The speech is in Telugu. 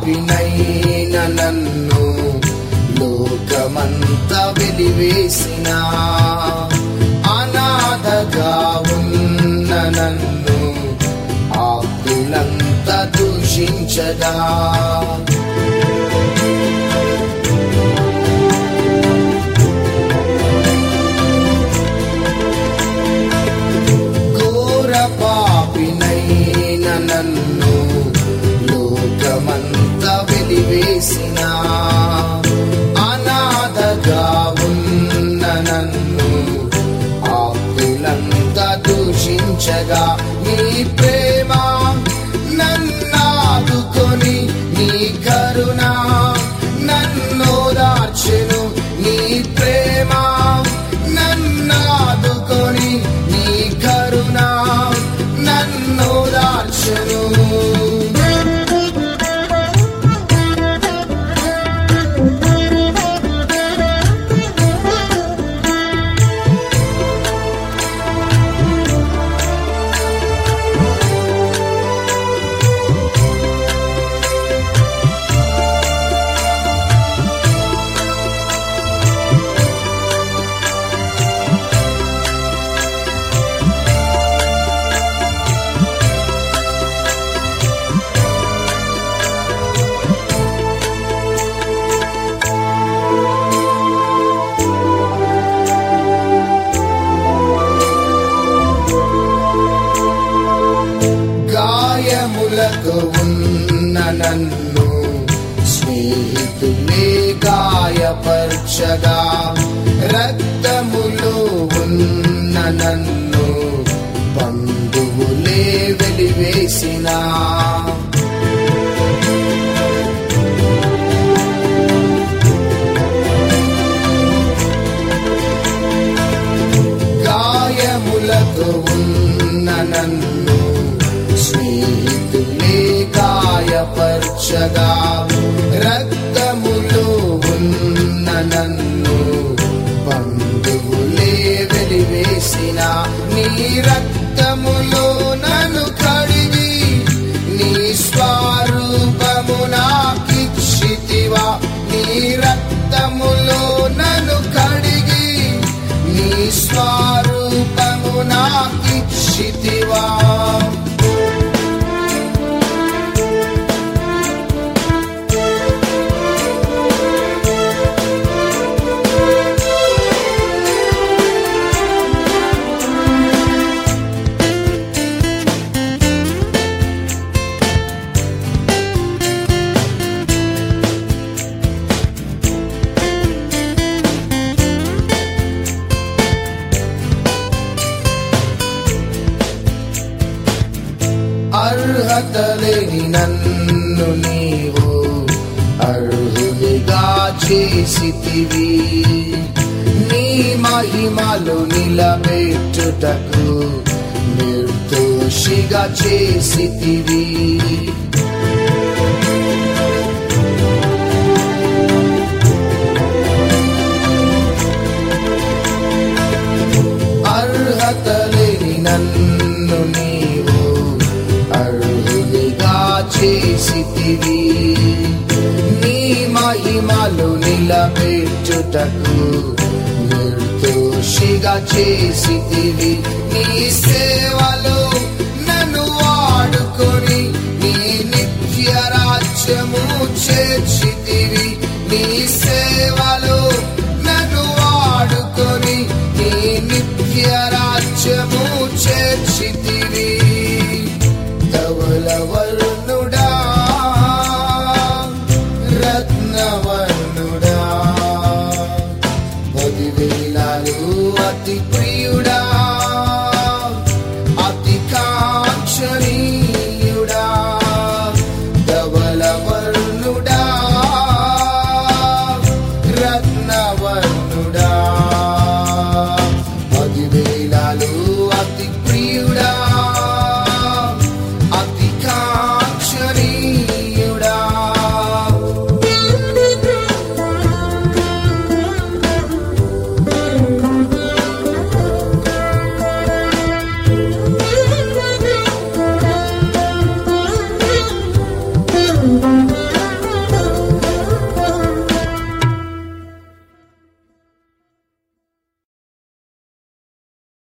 పాపినైన నన్ను లోకమంతా వెలివేసిన అనాథగా ఉన్న నన్ను ఆకులంతా దూషించగా ఘోర పాపినైన నన్ను లోకమంతా వెలివేసిన అనాథగా ఉన్న నన్ను ఆకులంతా దూషించగా నీ ప్రేమ నన్నాదుకొని నీ కరుణ నన్నోదార్చెను నీ ప్రేమ నన్నాదుకొని నీ కరుణ నన్నోదార్చెను గాయములతో ఉన్న నన్ను స్నేహితులే గాయపరచగా రక్తములో ఉన్న నన్ను బంధువులే వెలివేసిన గాయములతో ఉన్న నన్ను స్నేహితులే గాయపరచగా రక్తములో ఉన్న నన్ను బంధువులే వెలివేసిన నీ రక్తములో నన్ను కడిగి నీ స్వరూపము నాకిచ్చితివా నీ రక్తములో నన్ను కడిగి నీ స్వరూపము నాకిచ్చితివా అర్హత లేని నన్ను నీవు అర్హునిగా చేసితివి నీ మహిమలు నిలబెట్టుటకు నిర్దోషిగా చేసితివి అర్హత లేని నన్ను నీవు అర్హునిగా చేసితివి నీ మహిమలు నిలబెట్టుటకు నిర్దోషిగా చేసితివి నీ సేవలో నన్ను వాడుకొని నీ నిత్య రాజ్యము చేర్చి